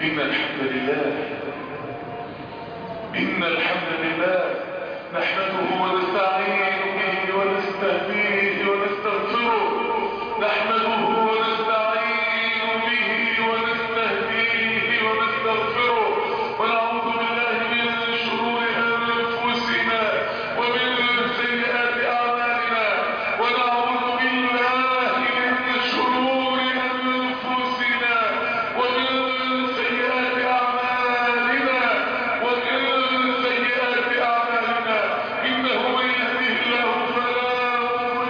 إن الحمد لله إن الحمد لله نحمده ونستعين به ونستهديه ونستغفره نحمده ونستعين به ونستهديه ونستغفره ونعوذ بالله من شرور أنفسنا ومن سيئات أعمالنا ونعوذ بالله من شرور أنفسنا ومن سيئات أعمالنا ومن سيئات أعمالنا إنه من يهده الله فلا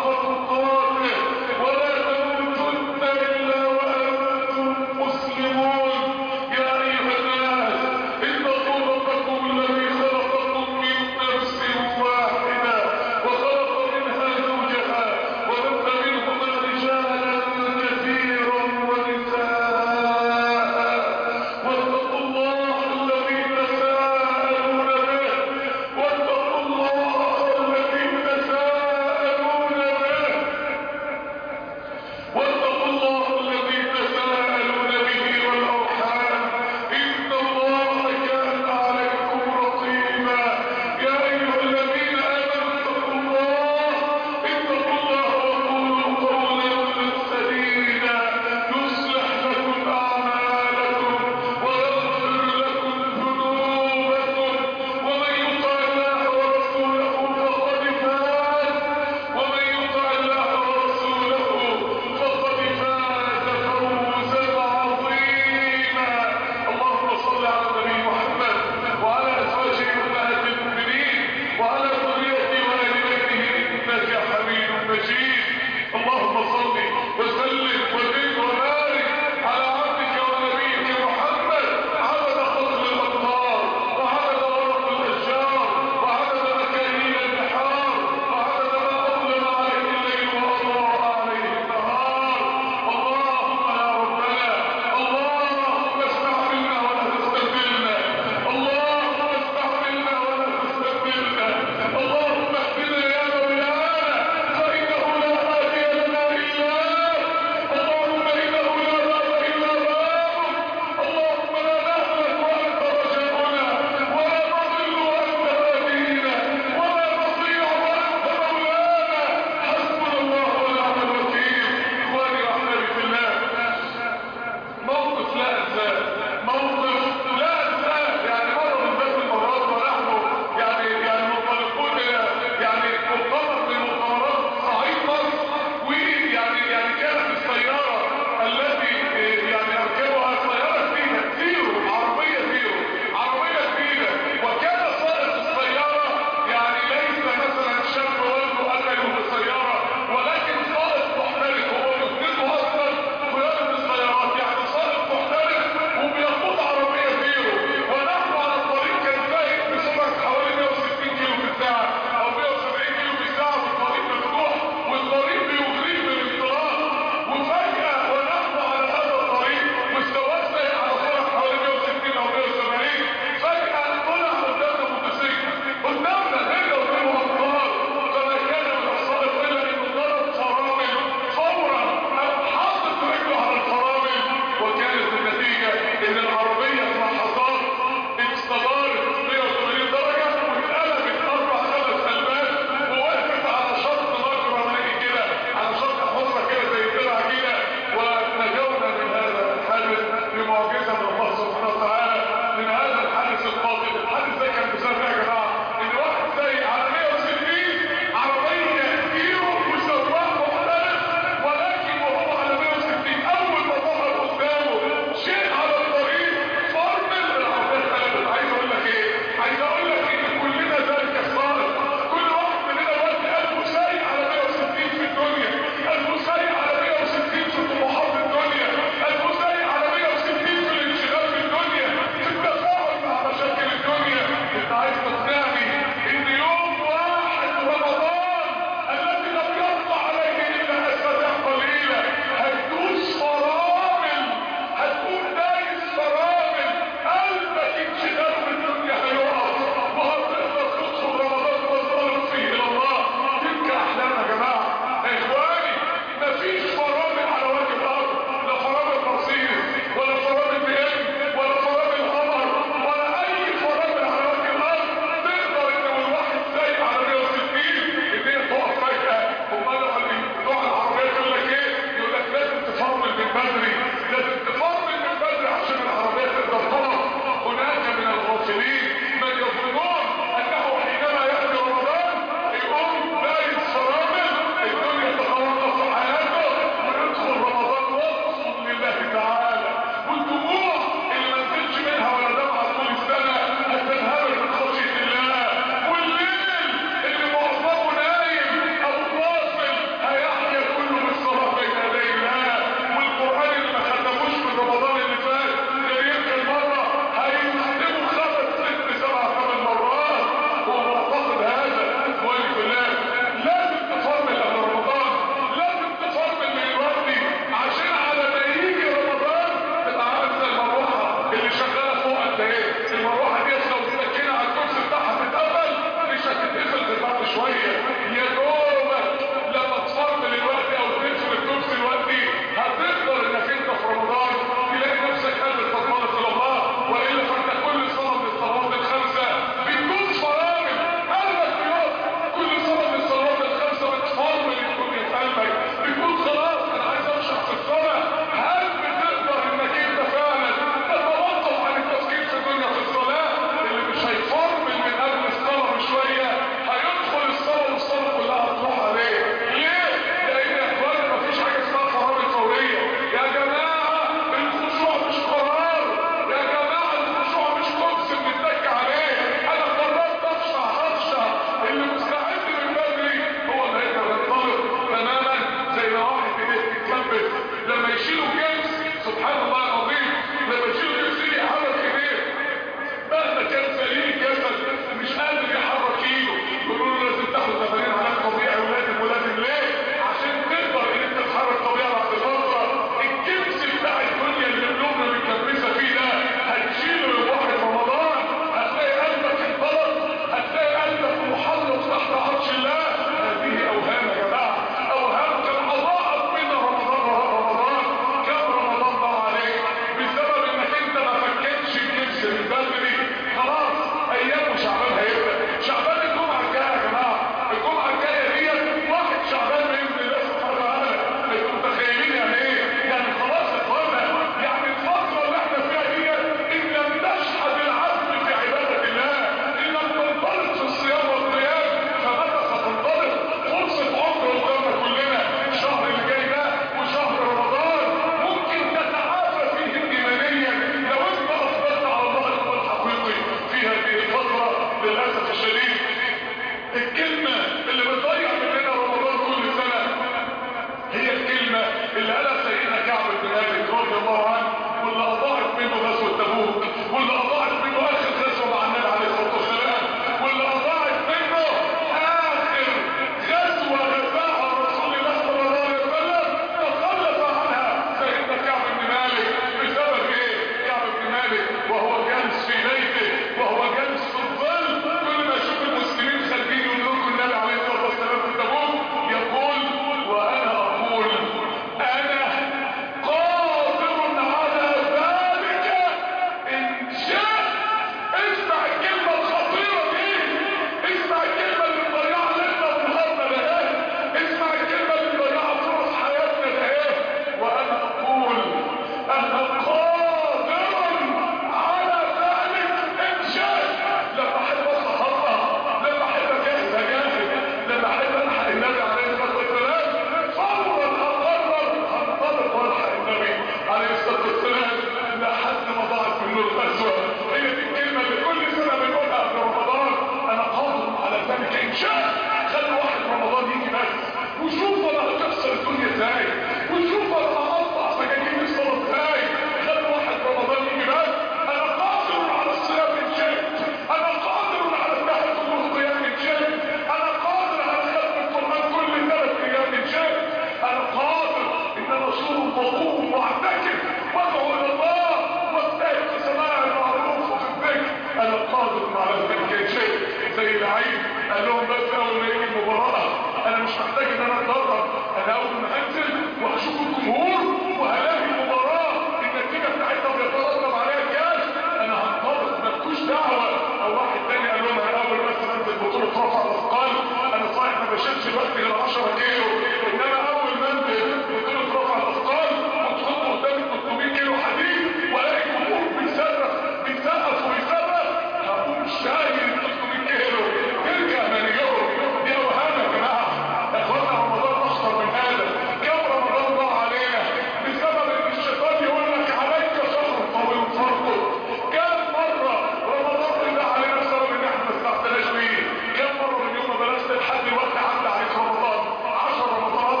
ان شاء خلي واحد رمضان يجي بس وشوف انا هتكسر الدنيا ازاي وشوف انا هقطع سجاجين الصلاه ازاي خلي واحد رمضان يجي بس انا قادر على الصيام ان شئت انا قادر على التهجد والقيام ان شئت انا قادر على ختم القران كل ثلاث ايام ان شئت انا قادر ان انا اصوم واقوم واعتكف وادعو الى الله واجتهد في سماع المعروف وفي الذكر انا قادر على ذلك ان شئت زي العيد قال لهم بس اول ما يجي المباراه انا مش محتاج ان انا اتدرب انا اول ما انزل وهشوف الجمهور وهلاقي المباراه النتيجه بتاعتها بيترتب عليها كاس انا هنطلق مالكوش دعوه او واحد تاني قال لهم انا اول بس انزل بطوله رفع الاثقال انا صحيح ما بشيلش الوقت غير 10 كيلو انما اول ما انزل بطوله رفع الاثقال وتحط قدامي 300 كيلو حديد والاقي الجمهور بيصرخ بيسقف ويصرخ هقوم شايل 300 كيلو ترجع مليون دي اوهام يا جماعه يا اخوانا رمضان اخطر من هذا كم رمضان ضاع علينا بسبب ان الشيطان يقول لك عليك شهر طويل فرقه كم مره رمضان ضاع علينا بسبب ان احنا ما استعدناش بيه كم مره من يوم ما بلشت لحد دلوقتي عدى عليك رمضان 10 رمضان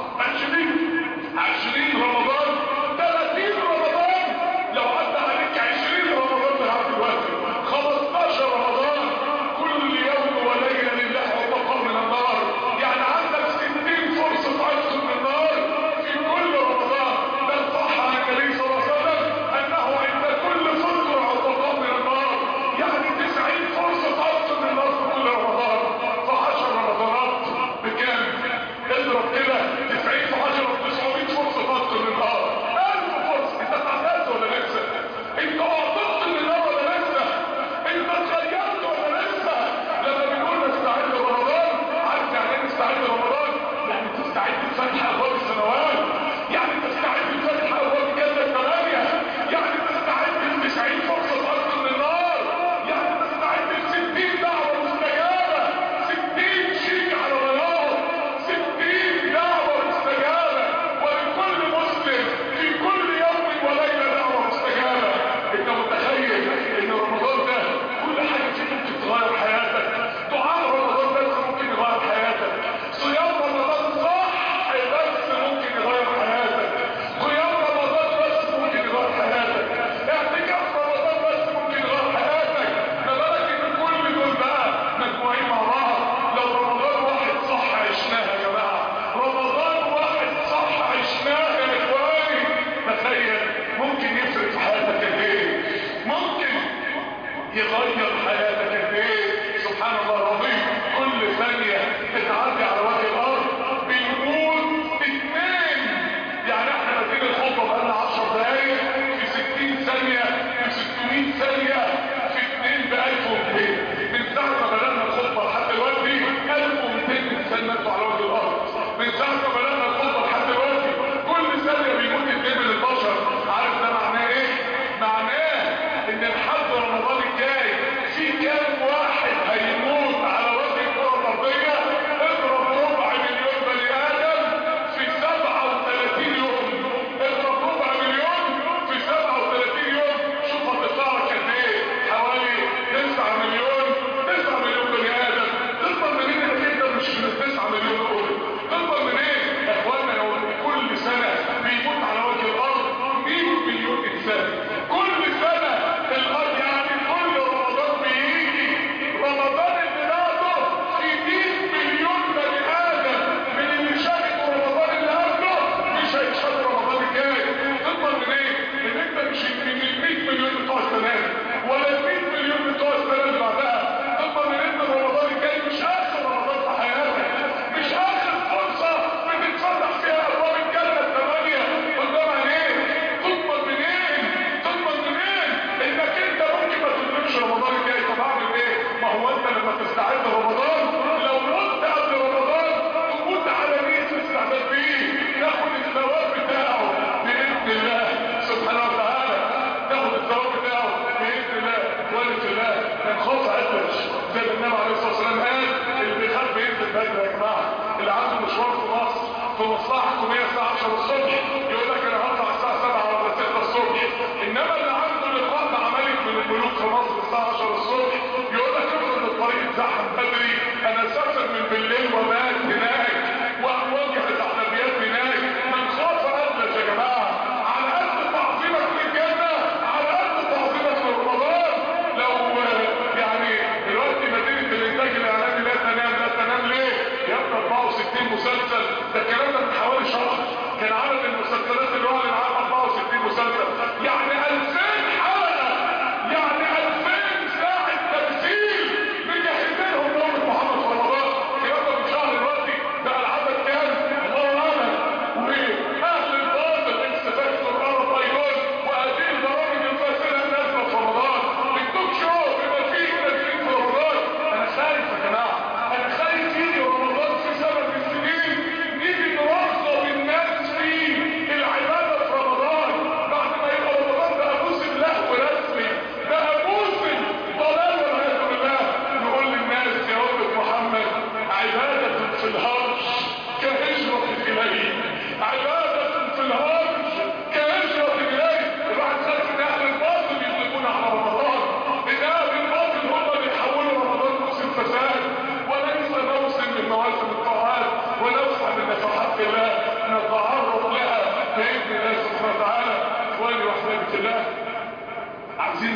20 20 رمضان 30 رمضان لو عدى عليك 20 رمضان لحد دلوقتي 15 رمضان كل يوم وليله لله وبقاء من النار يعني عندك 60 فرصه عتق من النار في كل رمضان بل صح عن النبي صلى الله عليه وسلم انه عند كل فطر عتقاء من النار يعني 90 فرصه عتق من النار في كل رمضان في 10 رمضانات بكام؟ اضرب كده 90 في 10 900 فرصه عتق من النار 1000 فرصه انت اتعدلت ولا لسه؟ انت اعتقت من النار ولا لسه؟ انت اتغيرت ولا لسه؟ لما بنقول نستعد لرمضان عارف يعني ايه نستعد لرمضان؟ يعني تستعد لفتح ابواب السنوات يعني تستعد لفتح ابواب الجنه الثمانيه يعني تستعد ل 90 فرصه عتق من النار يعني تستعد ل 60 دعوه مستجابه 60 شيك على بياض 60 دعوه مستجابه ولكل مسلم في كل يوم وليله دعوه مستجابه انت متخيل ان رمضان ده كل حاجه فيه ممكن تغير حياتك دعاء رمضان بس ممكن يغير حياتك صيام رمضان صح بس ممكن يغير حياتك قيام رمضان بس ممكن يغير حياتك اعتكاف رمضان بس ممكن يغير حياتك ما بالك ان كل دول بقى مجموعين مع بعض لو رمضان واحد صح عشناه يا جماعه رمضان واحد صح عشناه يا اخواني تخيل ممكن يفرق في حياتك قد ايه ممكن يغير حياتك قد ايه سبحان الله العظيم كل ثانيه بتعدي على وجه الارض بنقول اثنين يعني احنا بادئين الخطبه بقالنا 10 دقايق في 60 ثانيه في 600 ثانيه في اثنين ب 1200 من ساعه ما بدانا الخطبه لحد دلوقتي 1200 انسان ماتوا على وجه الارض من ساعه ما بدانا الخطبه لحد دلوقتي كل ثانيه بيموت اثنين من البشر عارف ده معناه ايه؟ معناه ان لحد رمضان الجاي في كام واحد هيموت على وجه الكره الارضيه اضرب ربع مليون بني ادم في 37 يوم اضرب ربع مليون في 37 يوم شوف هتطلع لك قد ايه حوالي 9 مليون 9 مليون بني ادم تضمن منين انك انت مش من ال 9 مليون دول تضمن منين يا اخوانا لو كل سنه بيموت على وجه الارض 100 مليون انسان كل سنه الارض يعني كل رمضان بيجي رمضان اللي بعده في 100 مليون بني ادم من اللي شهدوا رمضان اللي قبله مش هيشهدوا رمضان الجاي تضمن منين ان انت مش من ال 100 مليون بتوع السنه دي ولا ال 100 مليون بتوع السنه اللي بعدها تضمن ان انت رمضان الجاي مش اخر رمضان في حياتك مش اخر فرصه بتتفتح فيها ابواب الجنه الثمانيه قدام عينيك تضمن منين تضمن منين انك انت ممكن ما تدركش رمضان الجاي طب اعمل ايه ما هو انت لما تستعد لرمضان لو مت قبل رمضان تموت على نيه الاستعداد بيه تاخد الثواب بتاعه باذن الله سبحانه وتعالى تاخد الثواب بتاعه باذن الله ولد الله من خوف عدوش زي ما النبي عليه الصلاه والسلام قال اللي بيخاف بينزل بدري يا جماعه اللي عنده مشوار في مصر في مصلحه حكوميه الساعه 10 الصبح يقول لك انا هطلع الساعه 7 ولا 6 الصبح انما اللي عنده لقاء مع ملك من الملوك في مصر الساعه 10 الصبح يقول لك افرض الطريق اتزحم بدري انا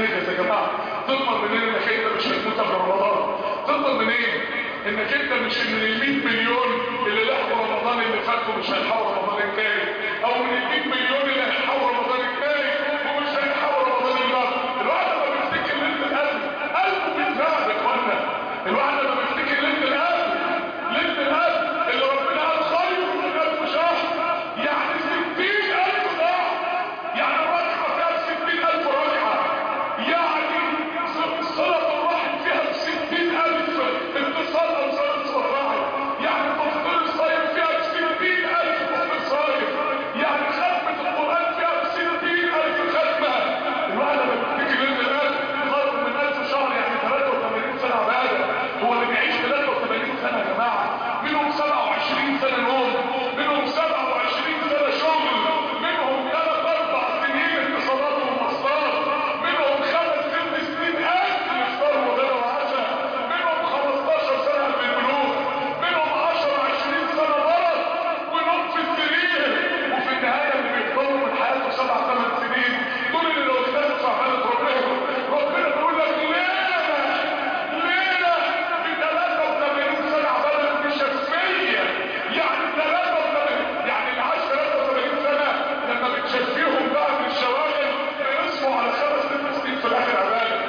تتنجز يا جماعه تضمن منين انك انت مش هتموت قبل رمضان تضمن منين انك انت مش من ال 100 مليون اللي لحقوا رمضان اللي فات ومش هيلحقوا رمضان الجاي او من ال 100 مليون اللي هيلحقوا رمضان الجاي ومش هيلحقوا رمضان اللي بعد الواحد لما بيفتكر ليله القلب قلبه بيترعب يا اخوانا الواحد لما بيفتكر ليله القلب ليله القلب اللي ربنا قال خير من الف شهر يعني 60000 ضعف يعني الركعه فيها 60000 ركعه يعني صله الرحم فيها ب 60000 اتصال او صله الرحم يعني تفطير الصايم فيها ب 60000 تفطير صايم يعني ختمه القران فيها ب 60000 ختمه الواحد لما بيفتكر ليله القلب خير من 1000 شهر يعني 83 سنه عباده هو اللي بيعيش 83 سنه يا جماعه منهم 27 سنه نوم منهم 27 سنه شغل منهم 3 4 سنين اتصالات ومواصلات منهم 5 6 سنين اكل افطار وغدا وعشاء منهم 15 سنه قبل البلوغ منهم 10 20 سنه مرض ونوم في السرير وفي النهايه اللي بيفضلوا من حياته 7 8 سنين دول اللي لو اجتهدوا في عباده ربنا ربنا بيقول لك ليله ليله ب 83 سنه عباده مشفيه يعني 83 يعني اللي عاش 83 سنه لما بتشفيهم بقى من الشواغل بيصفوا على خمس ست سنين في الاخر عباده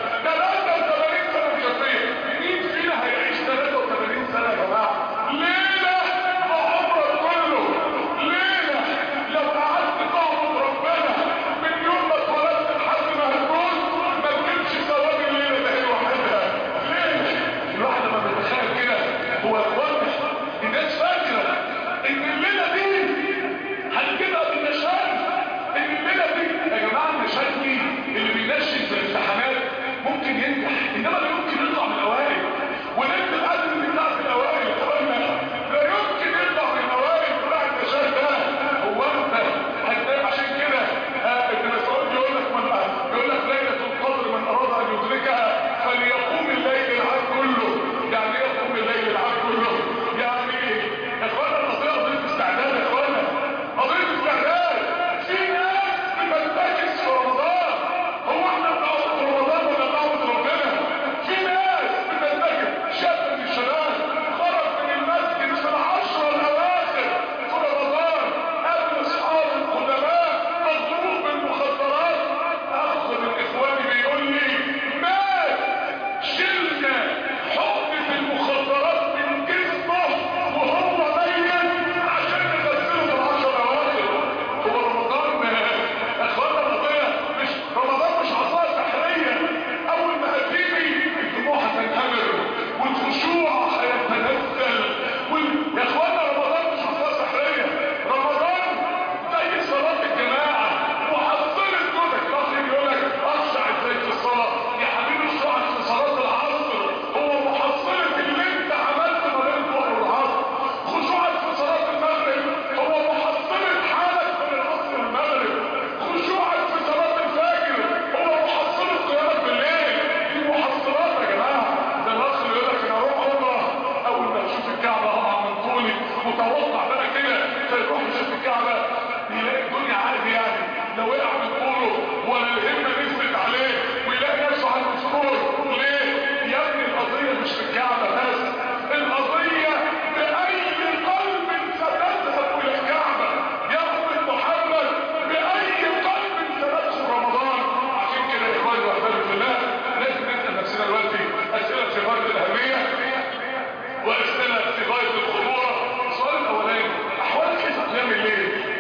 83 سنه مشفيه مين فينا هيعيش 83 سنه يا جماعه ليله بعمرك كله ليله لو قعدت تعبد ربنا من يوم ما اتولدت لحد ما هتموت ما تجيبش ثواب الليله ده هي لوحدها ليه الواحد لما بيتخيل كده هو اخوانا الناس فاكره ان الليله دي هتجيبها بالنشان ان الليله دي يا جماعه النشان دي اللي بينشن في الامتحانات ممكن ينجح انما لا يمكن يطلع من الاوائل ونبدا القدر اللي بتاع في الاوائل يا اخوانا لا يمكن يطلع من الاوائل بتاع النشان ده هو انت هتلاقي عشان كده آه، ابن مسعود بيقول لك من بيقول لك ليله القدر من اراد ان يدركها فليقوم الليل العام كله يعني ايه يقوم الليل العام كله يعني ايه يا اخوانا القضيه قضيه استعداد يا اخوانا قضيه استعداد في ناس بتنتكس في رمضان هو احنا بنعبد رمضان ولا بنعبد ربنا في ناس بتنتكس شاب من الشباب خرج من المسجد في العشره الاواخر في رمضان قبل اصحاب القدماء مضروب بالمخدرات اخ من اخواني بيقول لي مات شلنا حقنة المخدرات من جسمه وهو ميت عشان نغسله في العشر اواخر هو رمضان اخوانا القضية مش رمضان مش عصاية سحرية اول ما هتيجي الدموع هتنهمر والخشوع هيتنزل وال... يا اخوانا رمضان مش عصاية سحرية رمضان زي صلاة الجماعة وحصلت جودك الاخ يجي يقول لك اخشع ازاي في الصلاة يا حبيبي اشرح في صلاة العصر هو محصلة اللي انت عملته ما بين الظهر والعصر خشوعك في صلاة المغرب هو محصلة حالك بين العصر والمغرب خشوعك في صلاة الفجر هو محصلة قيامك بالليل دي محصلات يا جماعة ده الاخ اللي يقول لك انا اروح عمره اول ما اشوف الكعبة هقع من طولي متوقع بقى كده فيروح يشوف الكعبة يلاقي الدنيا عادي يعني لو وقع من طوله ولا الهمة نزلت عليه ويلاقي نفسه على المسرور ليه؟ يا ابني القضية مش في الكعبة بس القضية بأي قلب ستذهب إلى الكعبة يا أمة محمد بأي قلب سندخل رمضان عشان كده يا إخواني وأحبابي في الله لازم نسأل نفسنا دلوقتي أسئلة في غاية الأهمية وأسئلة في غاية الخطورة السؤال الأولاني أحوال كيف قيام الليل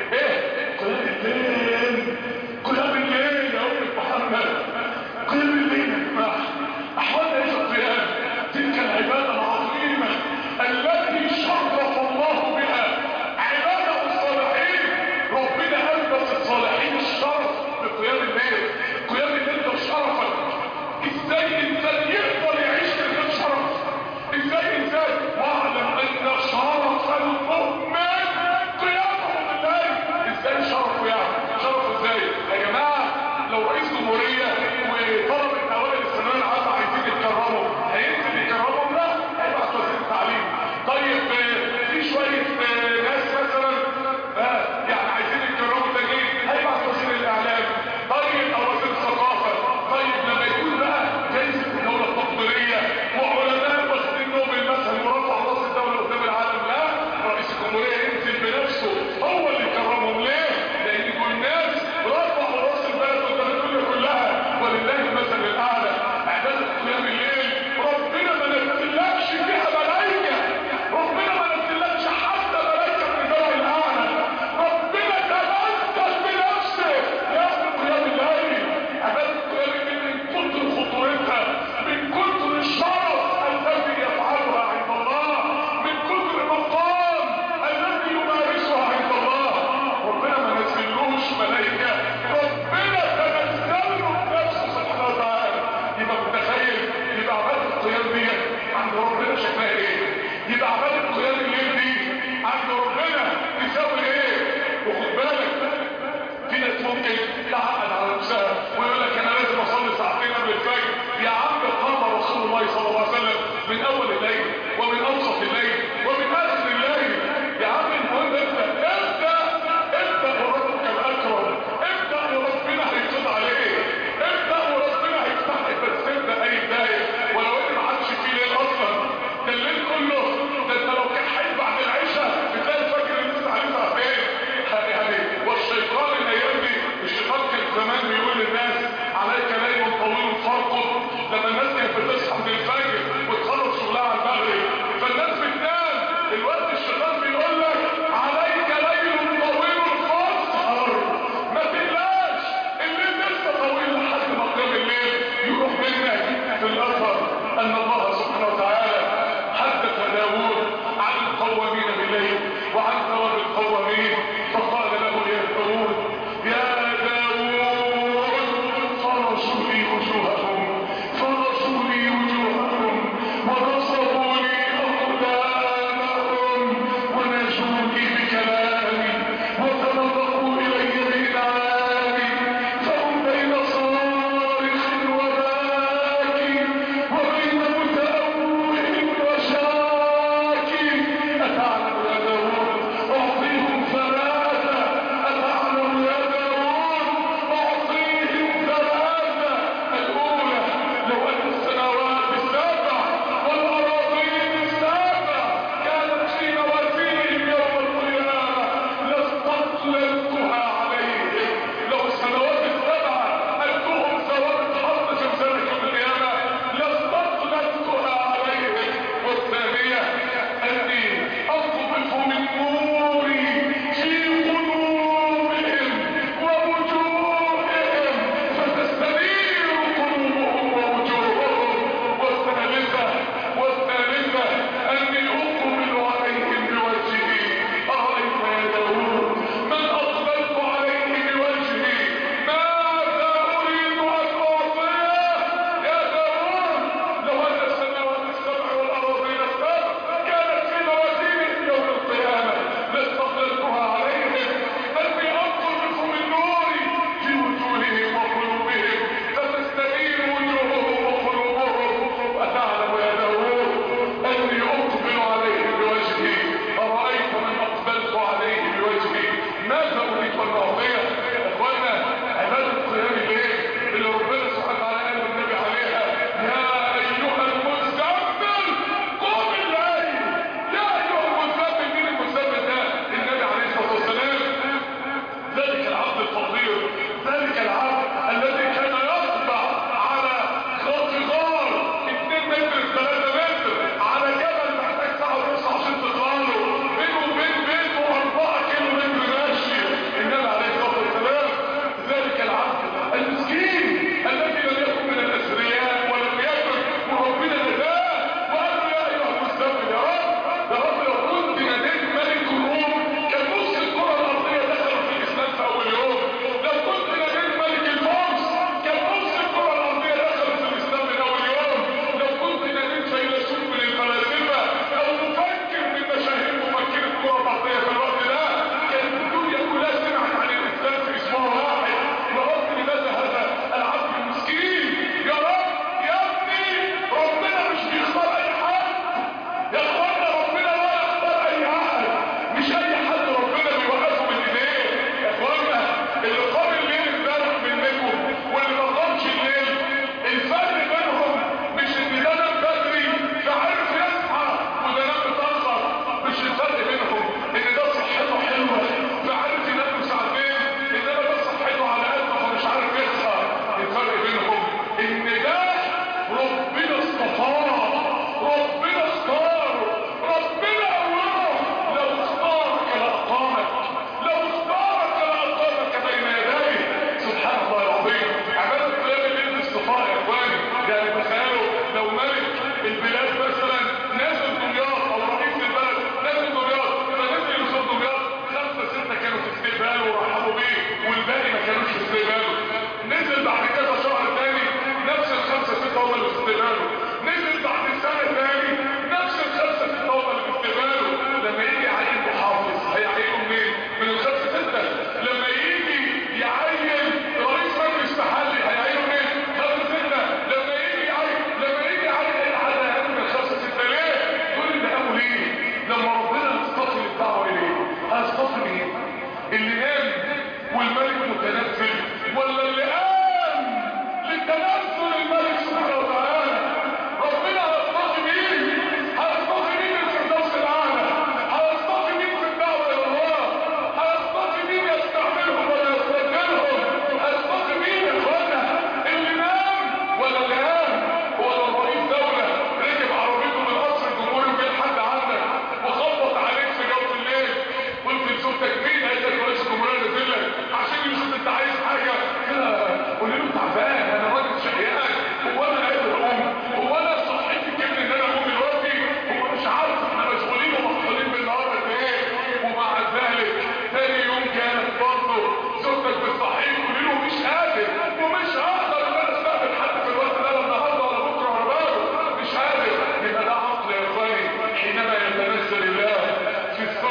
يبقى عبادة قيام الليل دي عند ربنا تساوي ايه وخد بالك في ناس ممكن تعقد على نفسها ويقول لك انا لازم اصلي ساعتين قبل الفجر يا عم قام رسول الله صلى الله عليه وسلم من اول الليل ومن اوسط الليل ومن اخر الليل يا عم المهم ابدا ابدا ابدا وربك الاكرم ابدا وربنا هيفوز عليك ابدا وربنا هيفتح لك بس ابدا اي بدايه ولو ان ما عادش في ليل اصلا ده الليل كله ده انت لو كان حي بعد العشاء بتلاقي الفجر لسه عليه ساعتين يعني والشيطان الايام دي الشيطان كان زمان بيقول للناس عليك ليل طويل فارقد لما الناس كانت بتصحى من الفجر وتخلص شغلها على المغرب فالناس بتنام الوقت الشيطان بيقول لك عليك ليل طويل فاسهر ما تقلقش الليل لسه طويل لحد ما قيام الليل يروح منك في الاثر ان الله سبحانه وتعالى حدث داوود عن القوامين بالليل وعن ثواب القوامين فقال له يا داوود يا داوود فرشوا لي وجوههم فرشوا لي وجوههم ونصبوا لي أقدامهم ونجوني بكلامي وتنطقوا إلي بإنعامي فهم بين صارخ وباكي وبين متأوه وشاكي أتعلم يا داوود أعطيهم ثمن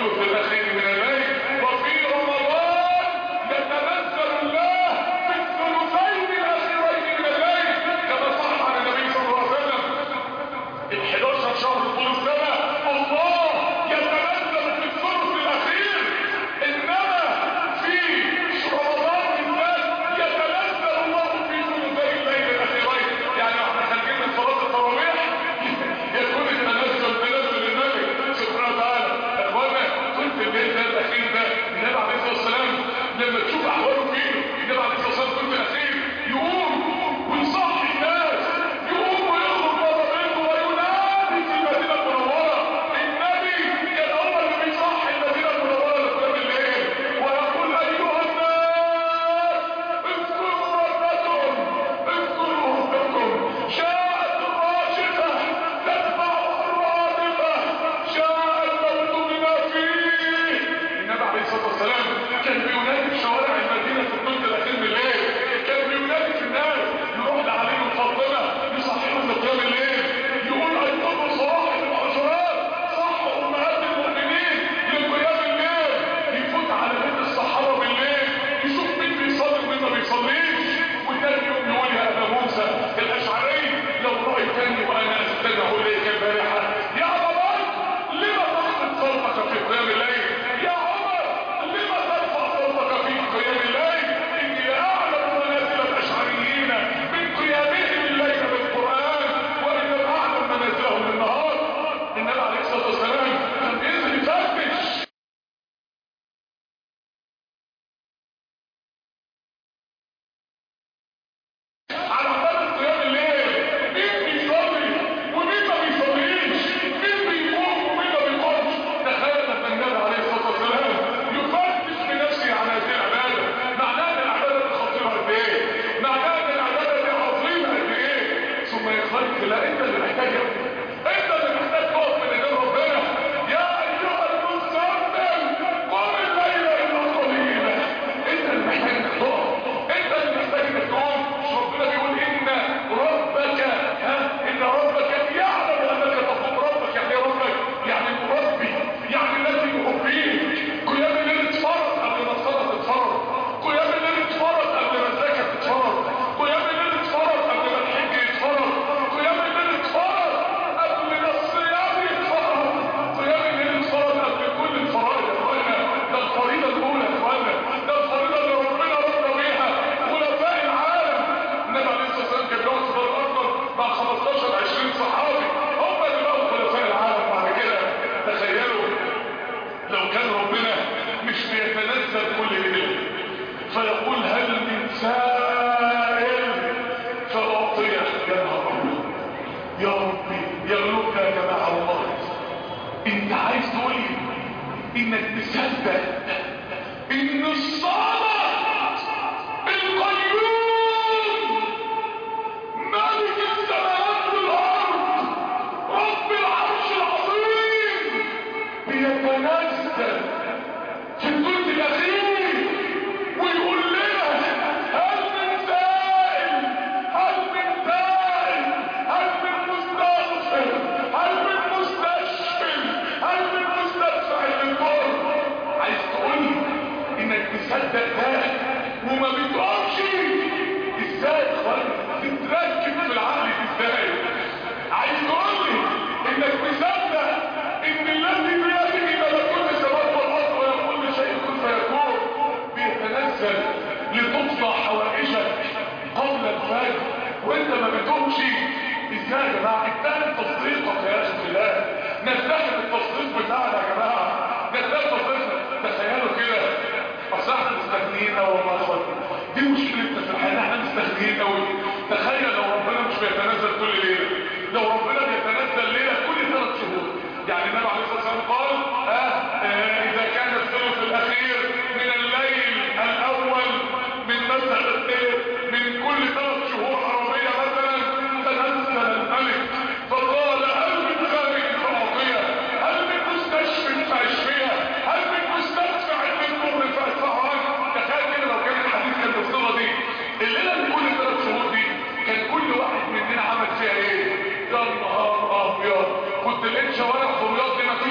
الثلث الاخير من الليل وفي رمضان يتنزل الله في الثلثين الاخيرين من الليل كما صح عن النبي صلى الله عليه وسلم ال 11 شهر طول السنه الله يتنزل في الثلث الاخير انما في رمضان بالذات يتنزل الله في ثلثي الليل الاخيرين يعني احنا خارجين من صلاه التراويح يكون التنزل تنزل النبي سبحانه وتعالى اخوانا كنت الليل ده الاخير ده النبي عليه الصلاه والسلام لما تشوف احواله فيه النبي عليه الصلاه والسلام كنت الاخير يقوم ويصحي الناس يقوم ويخرج بره بيته وينادي في المدينه المنوره النبي كان هو اللي بيصحي المدينه المنوره لقيام الليل ويقول ايها الناس اذكروا ربكم اذكروا ربكم جاءت الراشفه تتبع الرادفه جاء الموت بما فيه النبي عليه الصلاه والسلام كان بينادي في شوارع المدينه في الثلث الاخير من الليل كان بينادي في الناس يروح لعلي وفاطمه يصحيهم لقيام الليل يقول ايقظوا صواحب العشرات صح امهات المؤمنين لقيام الليل يفوت على بيت الصحابه بالليل يشوف مين بيصلي ومين ما بيصليش وتاني يوم يقول يا ابا موسى الاشعري لو رايتني وانا استمع اليك البارحه يا ابا بكر لما تخفض صوتك في قيام الليل يا عمر لما ترفع صوتك في قيام الليل اني اعلم منازل الاشعريين من قيامهم الليل بالقران وان اعلم منازلهم بالنهار النبي عليه الصلاه والسلام كان بينزل يفتش على عبادة قيام الليل مين بيصلي ومين ما بيصليش مين بيقوم ومين ما بيقومش تخيل لما النبي عليه الصلاة والسلام يفتش بنفسه على هذه العبادة معناها ان العبادة دي خطيرة قد ايه معناها ان العبادة دي عظيمة قد ايه ثم يخلق لا انت اللي محتاج انت اللي محتاج تقف من ايدين ربنا يا ايها المستمتع قم الليل الا قليلا انت اللي محتاج انك تقف انت اللي محتاج انك تقوم مش ربنا بيقول ان ربك ها ان ربك يعلم انك تقوم ربك يعني ايه ربك يعني المربي يعني الذي يربيك قيام الليل اتفرض قبل ما الصلاه تتفرض قيام الليل اتفرض قبل ما الزكاه تتفرض قيام الليل اتفرض قبل ما الحج يتفرض قيام الليل اتفرض قبل ما الصيام يتفرض قيام الليل اتفرض قبل كل الفرائض يا اخوانا ده الفريضه الاولى يا اخوانا ده الفريضه اللي ربنا رضى بيها خلفاء العالم النبي عليه الصلاه والسلام كان بيقعد في دار الارقم مع 15 20 صحابي هم اللي بقوا خلفاء العالم بعد كده تخيلوا لو كان ربنا مش بيتنزل كل ليله فيقول هل من سائل فاعطيه يا نهار أبيض. يا ربي يغلبك يا جماعه والله انت عايز تقول لي انك تصدق ان الصلاه القيوم ملك السماوات والارض رب العرش العظيم بيتنزل في الثلث الاخير ويقول لنا هل من سائل هل من سائل هل من مستغفر هل من مستشفي هل من مستدفع للضر عايز تقول لي انك تصدق ده وما بتقومش ازاي يا اخوانا تتركب في العقل ازاي عايز تقول لي انك مصدق ان الذي بيده ملكوت السماوات والارض ويقول لشيء كن فيكون بيتنزل لتقضى حوائجك قبل الفجر وانت ما بتقومش ازاي يا جماعه اتهم تصديقك يا اخي في الله نتهم التصديق بتاعنا يا جماعه نتهم تصديقنا تخيلوا كده اصل احنا مستغنيين قوي والله يا اخوانا دي مشكلتنا في الحياه احنا مستغنيين قوي تخيل لو ربنا مش بيتنزل كل ليله لو ربنا بيتنزل ليله كل ثلاث شهور يعني النبي عليه الصلاه والسلام قال آه آه اذا كان الثلث الاخير من الليل الاول من مثلا من كل ثلاث شهور عربيه مثلا تنزل الملك فقال هل من خارج فاعطيه هل من مستشفى فاشفيه هل من مستدفع للضر فادفعه عنه تخيل كده لو كان الحديث كان بالصيغه دي الليله اللي كل ثلاث شهور دي كان كل واحد مننا عمل فيها ايه يا نهار ابيض كنت لقيت شوارع دمياط دي ما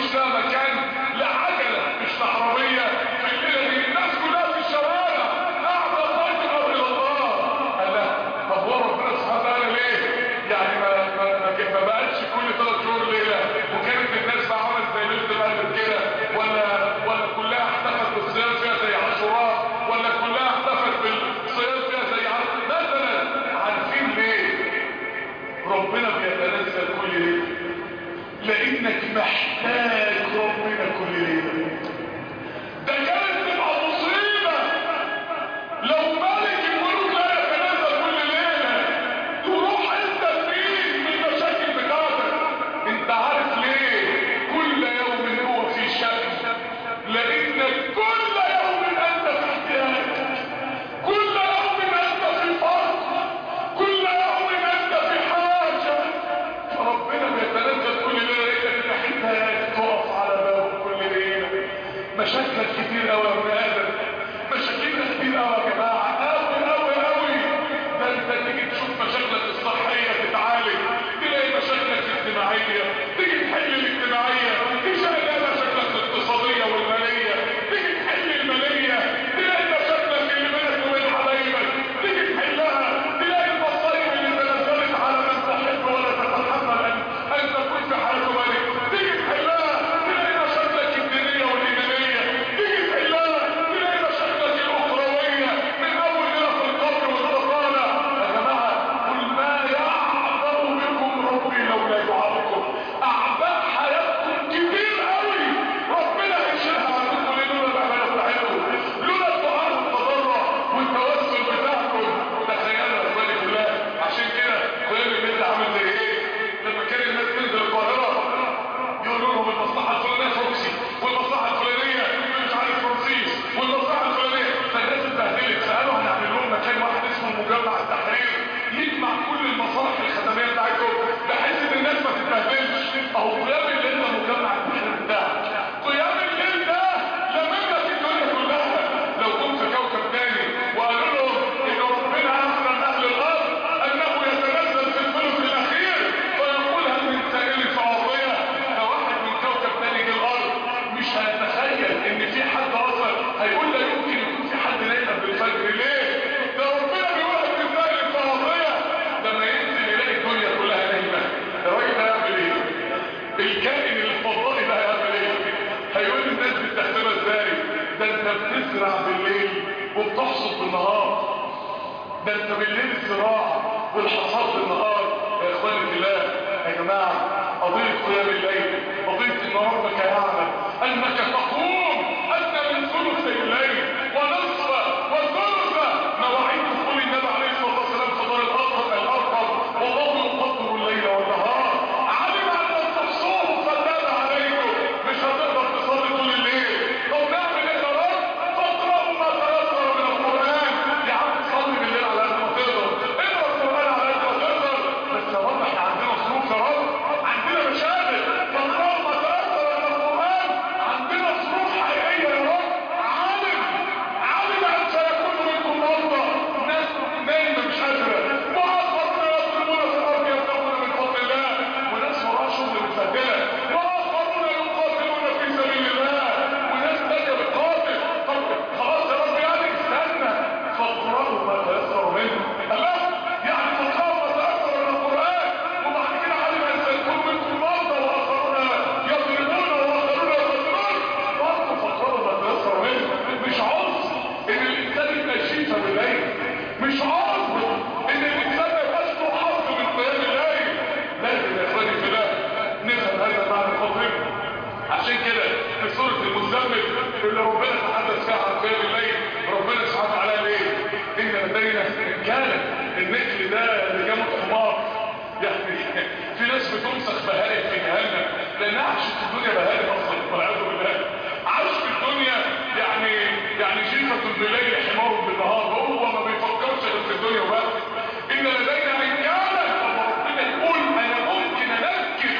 وبتحصد بالنهار ده انت بالليل الزراعة والحصاد بالنهار يا اخواني في الله يا جماعة قضية قيام الليل قضية ان ربك يعلم انك تقوم ادنى من ثلث الليل ونصفه وثلثه مواعيد دخول النبي عليه الصلاة والسلام في دار الارقم الارقم والله يقدر الليل والنهار علم ان لم تحصوه فتاب عليكم مش هتقدر تصلي طول الليل طب نعمل ايه يا رب فاقرأوا ما تيسر من القرآن يا عم صلي بالليل على قد ما تقدر اقرا القرآن على قد ما تقدر بس يا رب احنا عندنا ظروف يا رب عندنا مشاكل فاقرأوا ما تيسر من القرآن عندنا ظروف حقيقية يا رب عالم عالم ان سيكون منكم مرضى ناس نايمة مش قادرة واخرون يضربون في الارض يبتغون من فضل الله وناس وراها شغل متبهدلة واخرون يقاتلون في سبيل الله وناس تانية بتقاتل طب خلاص يا رب يعني استنى فاقرأوا ما تيسر منه الله يعني فاقرأوا ما تيسر من القرآن وبعد كده علم ان سيكون منكم مرضى واخرون يضربون واخرون يقاتلون برضه فاقرأوا ما تيسر منه مش عذر ان الانسان يبقى شيفا بالليل مش عذر ان الانسان ما يبقاش له حظ من قيام الليل لازم يا اخواني في الله نفهم هذا معنى خطير عشان كده في سورة المزمل اللي ربنا تحدث فيها عن قيام الليل ربنا سبحانه وتعالى ليه ان لدينا كان النكل ده اللي جابه حمار يعني في ناس بتمسخ بهائم في جهنم لانها عاشت في الدنيا بهائم اصلا والعياذ بالله عاش في الدنيا يعني يعني جيفة بالليل حمار بالنهار هو ما بيفكرش غير في الدنيا وبس ان لدينا رجالا ربنا يقول انا ممكن انكل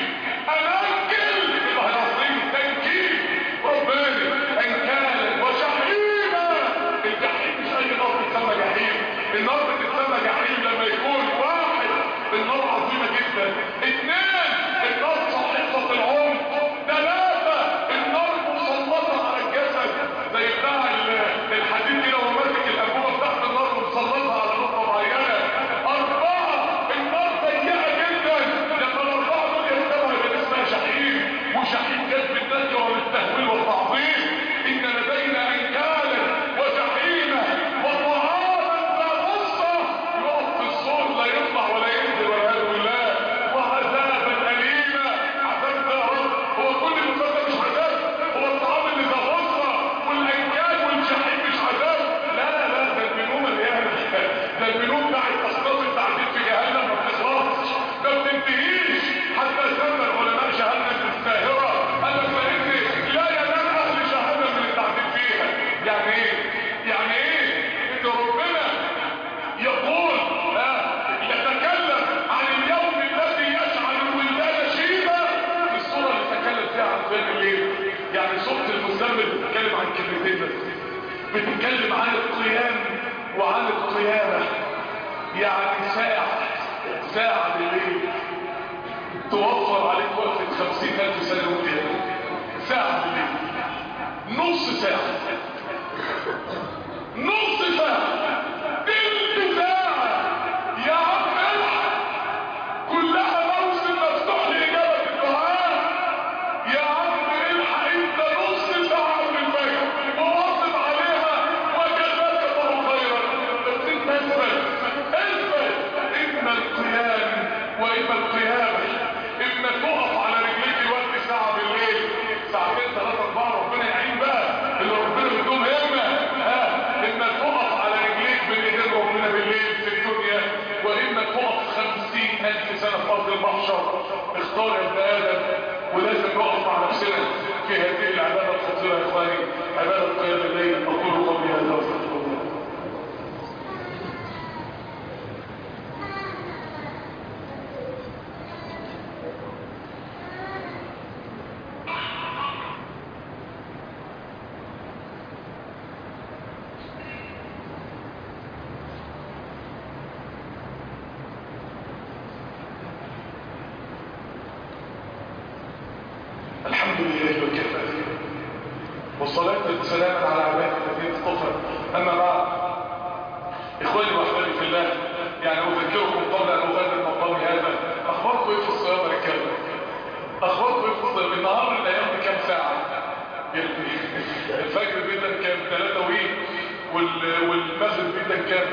انكل يبقى العظيم تنكيل ربنا انكالا وجحيما الجحيم مش اي نار بتسمى جحيم النار بتتسمى جحيم لما يكون واحد النار عظيمة جدا اثنين النار صاحبة العمق ثلاثة النار مسلطة على الجسد زي بتاع الحديد كده وهو ماسك الانبوبة تحت النار ومسلطها على نقطة معينة أربعة النار ضيقة جدا لما الأربعة دول يجتمعوا يبقى اسمها جحيم وجحيم جذب النكرة والتهويل والتعظيم إن لدينا أنكالا وجحيما وطعاما ذا غصة يقف في الصور لا يطلع ولا ينزل والعياذ بالله وعذابا أليما عذاب ده يا رب هو كل المسلسل مش عذاب هو الطعام اللي ذا غصة والأنكال والجحيم مش عذاب لا لا لا ده المنوم مليان ده المنوم بتاع التصنيف التعذيب في جهنم ما بتخلصش ما بتنتهيش حتى سمى العلماء جهنم بالساهرة قال لك لأن لا ينام أهل جهنم من التعذيب فيها يعني ايه؟ يعني ايه؟ ان ربنا يقول ها يتكلم عن اليوم الذي يجعل الولدان شيبا في الصورة اللي تكلم فيها عن قيام الليل يعني سورة المزمل بتتكلم عن كلمتين بس بتتكلم عن القيام وعن القيامة يعني ساعة ساعة بالليل توفر عليك وقفة خمسين ألف سنة وقيامة ساعة بالليل نص ساعة نص ساعة تلت ساعة يا عم الحق كلها موسم مفتوح لإجابة الدعاء يا عم الحق انت نص ساعة من الفجر وواصل عليها وجزاك الله خيرا بس انت اثبت اثبت اما القيام واما القيامة اما تقف على رجليك وقت ساعة بالليل ساعتين ثلاثة اربعة ربنا يعين بقى اللي ربنا بدهم همة ها اما تقف على رجليك بين ايدين ربنا بالليل في الدنيا واما تقف خمسين الف سنة في ارض المحشر اختار يا ابن ادم ولازم نقف مع نفسنا في هذه العبادة الخطيرة يا اخواني عبادة قيام الليل اقول قولي هذا واستغفر الله الحمد لله وكفى والصلاة والسلام على عباد الذين اصطفى أما بعد إخواني وأحبابي في الله يعني أذكركم قبل أن أغادر مقامي هذا أخباركم إيه في الصيام يا رجالة؟ أخباركم إيه في الصيام؟ النهار الأيام دي كام ساعة؟ يعني الفجر بيبدأ كام؟ ثلاثة وإيه؟ وال... وال... كام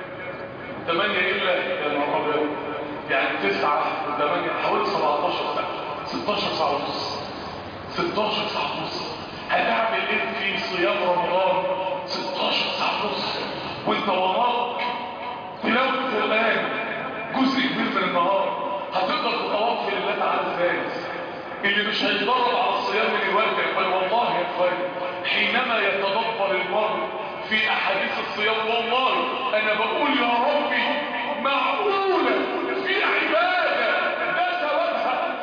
8 الا يا نهار ابيض يعني 9 و8 حوالي 17 ساعه 16 ساعه ونص 16 ساعه ونص هتعمل ايه في صيام رمضان 16 ساعه ونص وانت وراك تلاوه القران جزء كبير من النهار هتقدر تتوفي لله تعالى ازاي اللي مش هيتدرب على الصيام من الوقت بل والله يا اخواني حينما يتدبر المرء في احاديث الصيام والله انا بقول يا ربي معقولة في عبادة ده ثوابها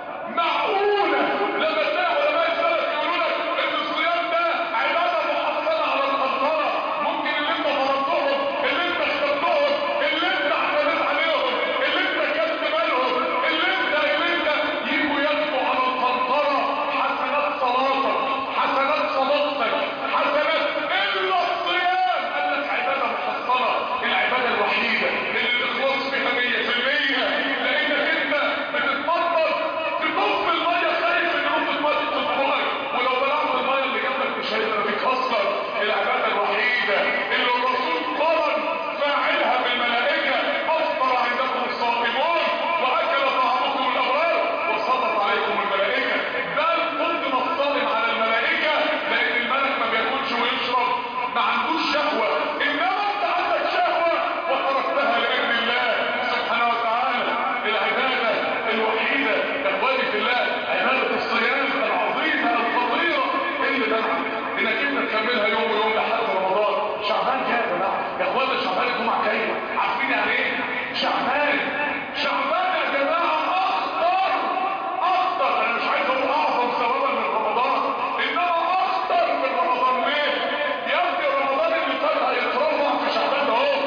معقولة لما تلاقي علماء السلف يقولوا لك ان الصيام ده عبادة محصنة على القنطرة ممكن اللي انت فرضتهم اللي انت اخترتهم اللي انت اعتمدت عليهم اللي انت كنت بالهم اللي انت اللي انت يجوا ياخدوا على القنطرة حسنات صلاتك حسنات صدقتك حسنات الا الصيام قال لك عبادة محصنة العبادة الوحيدة اللي الاخلاص فيها 100% لانك انت بتتمطر تطف المية خايف ان نقطة المية تطفئك ولو بلعت المية اللي جنبك مش هيبقى فيك اصلا العبادة الوحيدة اللي الرسول قرن فاعلها بالملائكة افطر عندكم الصائمون واكل طعامكم الابرار وصلت عليكم الملائكة بل قدم الصائم على الملائكة لان الملك ما بياكلش ويشرب ما عندوش شهوة انما انت عندك شهوة وتركتها لأجل الله سبحانه وتعالى العبادة الوحيدة اخواني في الله عبادة الصيام العظيمة الخطيرة اللي منع انك انت تكملها يوم ويوم لحد رمضان شعبان كام يا جماعه يا اخوانا شعبان الجمعة جاية عارفين يعني ايه شعبان شعبان يا جماعة اخطر اخطر انا مش عايز اقول اعظم ثوابا من رمضان انما اخطر من رمضان ليه يا ابني رمضان اللي فات هيترفع في شعبان ده اهو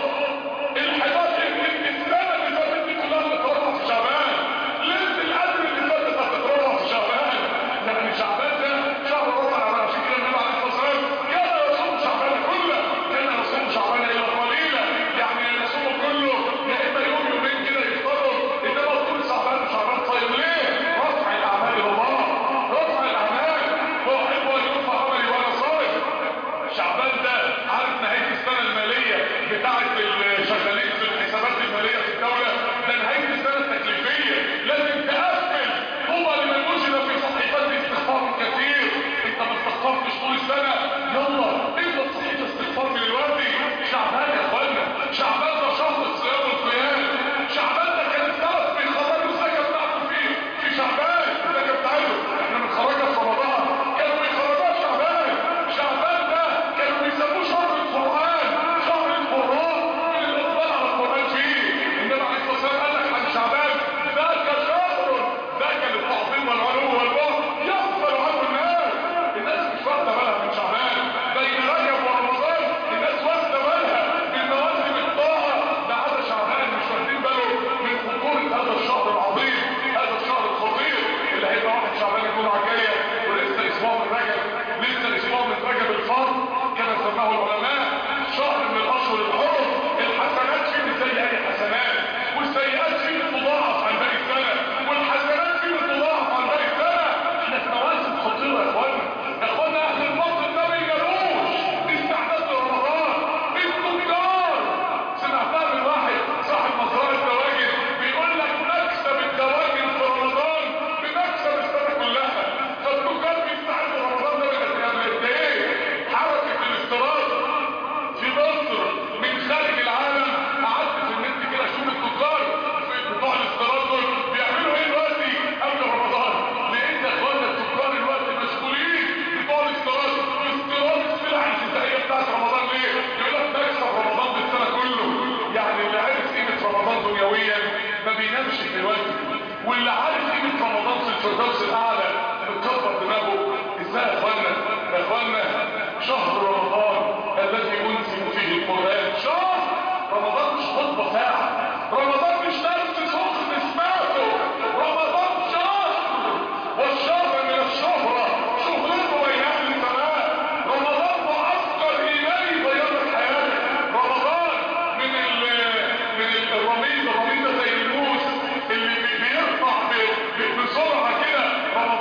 الحداشر السنة اللي فاتت دي كلها بتترفع في شعبان ليلة القدر اللي فاتت هتترفع في شعبان يعني شعبان ده شهر رمضان على عشان كده النبي عليه الصلاة والسلام كان يصوم شعبان كله كان يصوم شعبان إلا قليلا يعني يصوم كله يا إما يوم يومين كده يفطروا إنما طول شعبان شعبان طيب ليه؟ رفع الأعمال إلى الله رفع الأعمال وأحب أن يرفع عملي وأنا صائم شعبان ده عارف نهاية السنة المالية بتاعة الشغالين في الحسابات المالية في الدولة ده نهاية السنة التكليفية لازم تقفل هو اللي ما يقولش ده في صحيفات استغفار كتير انت ما استغفرتش طول السنة يلا اقرا صحيفة استغفار من دلوقتي شعبان يا اخوانا شعبان ده شهر الصيام والقيام شعبان ده كان السبب بيخرجوا الزكاة بتاعته فيه في شعبان الزكاة بتاعته احنا بنخرجها في رمضان كانوا بيخرجوها في شعبان شعبان ده كانوا بيسموه شهر القرآن شهر القرآن من الإقبال على القرآن فيه النبي عليه الصلاة والسلام قال لك عن شعبان ذاك شهر ذاك للتعظيم والعلو والبعد يغفل عنه الناس الناس مش واخدة بالها من شعبان بين رجب ورمضان الناس واخدة بالها من مواسم الطاعة ده هذا شعبان مش واخدين باله من خطورة هذا الشهر العظيم هذا الشهر الخطير اللي هيبقى واحد شعبان الجمعة الجاية ولسه اسبوع من رجب لسه اسبوع من رجب الفرد كما سماه العلماء شهر من الاشهر الحرم الحسنات فيه مش زي اي حسنات والسيئات فيه بتضاعف عن باقي السنه والحسنات فيه بتضاعف عن باقي السنه احنا في مواسم خطيره يا اخوانا يا اخوانا اهل المنطق ده ما يجروش استعداد لرمضان التجار سمعتها من واحد صاحب مزرعه دواجن بيقول لك مكسب الدواجن في رمضان بمكسب السنه كلها فالتجار بيستعدوا رمضان ده من قد ايه حركه الاستيراد في مصر من خارج العالم قعدت في النت كده اشوف التجار في بتوع الاستيراد دول بيعملوا ايه دلوقتي قبل رمضان لقيت يا اخوانا التجار دلوقتي مشغولين بتوع الاستيراد باستيراد السلع الغذائيه بتاعت رمضان ليه؟ يقول لك تكسب رمضان بالسنه كله يعني اللي عارف قيمه رمضان دنيويا ما بينامش دلوقتي واللي عارف قيمه رمضان في الفردوس الاعلى بتكبر دماغه ازاي يا اخوانا يا اخوانا شهر رمضان الذي انزل فيه القران شهر رمضان مش خطبه ساعه رمضان مش درس سخن سمعته رمضان شهر والشهر من الشهره شهرته بين اهل السماء رمضان معسكر ايماني غير لك حياتك رمضان من ال من ال- الرميد الرميد ده زي الموس اللي بي- بيرفع ب- ب- بسرعه كده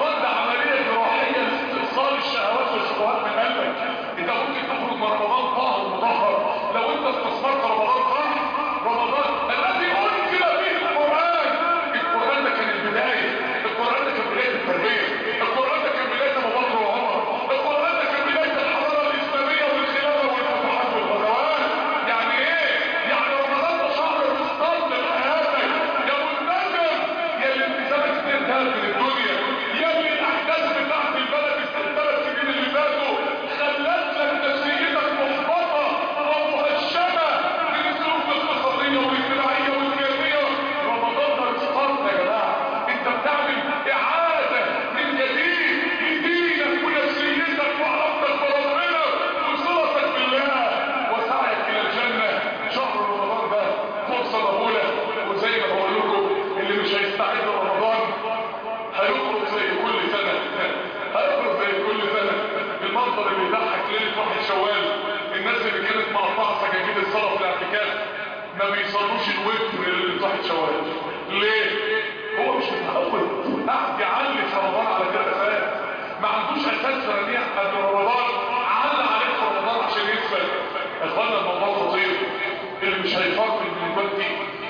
في الصلاه في الاعتكاف ما بيصلوش الوتر اللي صاحب شوال ليه هو مش متعود قاعد يعلي في رمضان على كده اساس ما عندوش اساس رنيع قبل رمضان علق عليه في رمضان عشان يكسب اخوانا الموضوع خطير اللي مش هيفرق من دلوقتي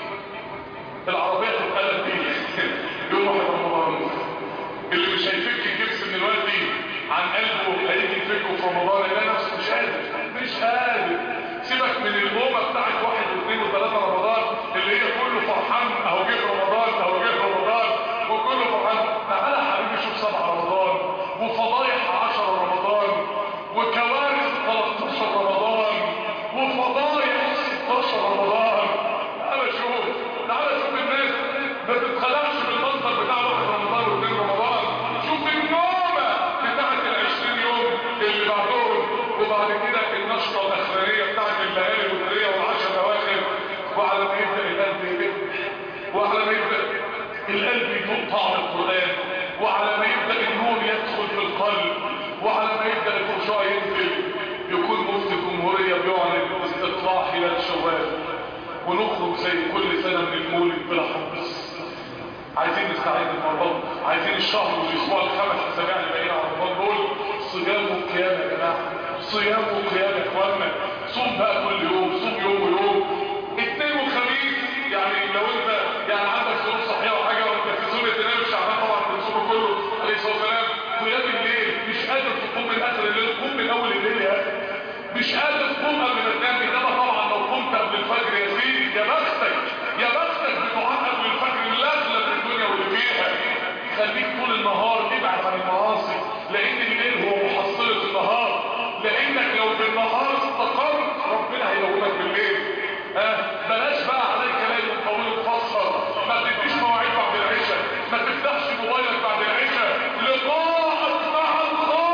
العربيه تتقلب بيه يوم واحد رمضان اللي مش هيفك الجبس من دلوقتي عن قلبه هيجي يفكه في رمضان يلاقي نفسه مش قادر مش قادر سيبك من الامه بتاعت واحد واثنين وثلاثه رمضان اللي هي كله فرحان اهو جه رمضان اهو جه رمضان وكله فرحان تعالى يا حبيبي شوف سبع رمضان وفضايح 10 رمضان وكوارث 13 رمضان وفضايح 16 رمضان تعالى شوف تعالى شوف الناس ما تتخلقش بالمنظر بتاع واحد رمضان واثنين رمضان شوف النومه بتاعت ال 20 يوم اللي بعدهم وبعد كده النشره الاخرانيه بتاعت الليالي الوتريه والعشر الاواخر وعلى ما يبدا القلب يبدا وعلى ما يبدا القلب يذوق طعم القران وعلى ما يبدا النور يدخل في القلب وعلى ما يبدا الخشوع ينزل يكون مفتي الجمهوريه بيعلن استطلاع خلال شوال ونخرج زي كل سنه من المولد بلا حمص عايزين نستعيد الموضوع عايزين الشهر والاسبوع الخمس اسابيع اللي باقيين على رمضان دول صيام وقيام يا جماعه صيام وقيام يا اخوانا صوم بقى كل يوم صوم يوم ويوم اثنين وخميس يعني لو انت يعني عندك ظروف صحيه وحاجه وانت في سنه تنام الشعبان طبعا بتصوم كله عليه الصلاه والسلام قيام الليل مش قادر تقوم من اخر الليل قوم من اول الليل يا اخي مش قادر تقوم قبل ما تنام انما طبعا لو قمت قبل الفجر يا سيدي يا بختك يا بختك بدعاء قبل الفجر الاغلب في الدنيا واللي فيها خليك طول النهار ابعد عن المعاصي لان الليل هو محصله النهار لانك لو بالنهار استقرت ربنا هيقومك بالليل ها بلاش بقى عليك ليل طويل تفسر ما تديش مواعيد بعد العشاء ما تفتحش موبايلك بعد العشاء لقاءك مع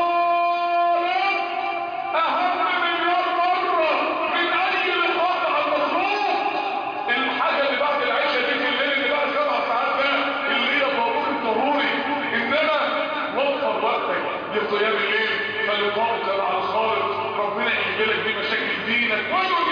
الخالق اهم مليار مره من اي لقاء مع المخلوق الحاجه اللي بعد العشاء دي في الليل اللي بعد سبع ساعات ده اللي هي ضروري الضروري انما وفر وقتك لقيام الليل فلقاؤك مع الخالق ربنا يحل لك بيه مشاكل دينك ودنياك